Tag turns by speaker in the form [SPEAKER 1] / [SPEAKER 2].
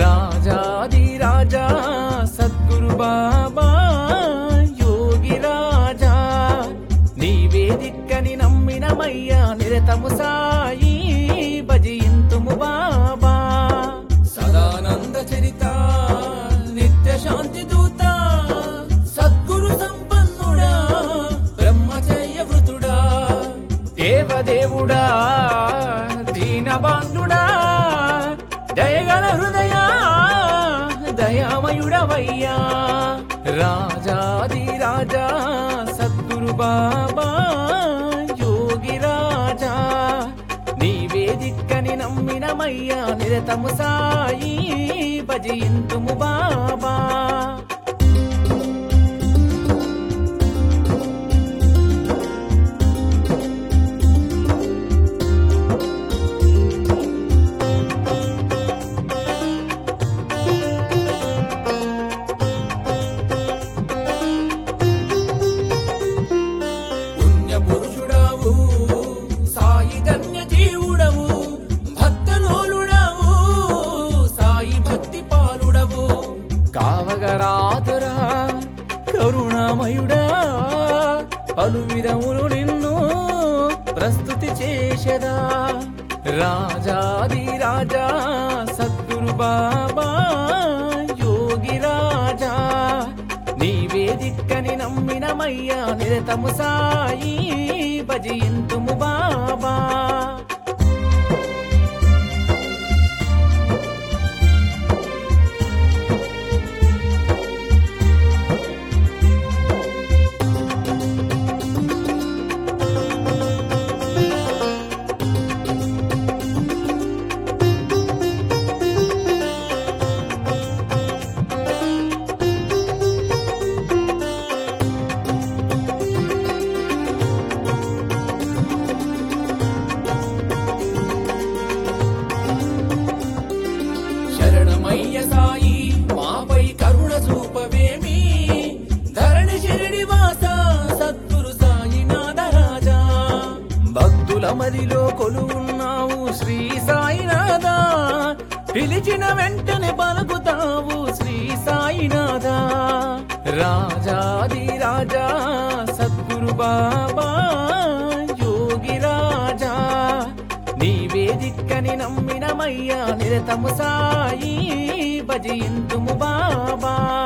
[SPEAKER 1] రాజాది రాజా సద్గురు బాబా యోగి రాజా నీవే దిక్కని నమ్మినమయ్యా నిరతము సాయి భజయింతుము బాబా సదానంద చరిత నిత్య శాంతి దూత సద్గురు సంపన్నుడా బ్రహ్మచర్య వృతుడా దేవదేవుడా దీనబాంధుడా దయగల హృదయ దయామయుడవయ్యా రాజాది రాజా సద్గురు బాబా యోగి రాజా నీవే దిక్కని నమ్మినమయ్యా నిరతము సాయి భజయింతుము బాబా పుణ్య పురుషుడవు సాయి ధన్య జీవుడవు భక్తలోలుడవు సాయి భక్తి పాలుడవు కావగరాతురా కరుణామయుడా పలు విధములు నిన్ను ప్రస్తుతి చేసదా రాజాది రాజా సద్గురు బాబా యోగి రాజా నీవే దిక్కని నమ్మినమయ్యా నిరతము సాయి భజయింతుము బాబా శరణమయ్య సాయి మాపై కరుణ చూపవేమి ధరణి శిరిడి వాస సద్గురు సాయినాథ రాజా భక్తుల మదిలో కొలువున్నావు శ్రీ సాయినాథ పిలిచిన వెంటనే పలుకుతావు శ్రీ సాయినాథ రాజాది రాజా సద్గురు బాబా యోగి రాజా నీవే దిక్కని నమ్మినమయ్యా నిరతము సాయి భజయింతుము బాబా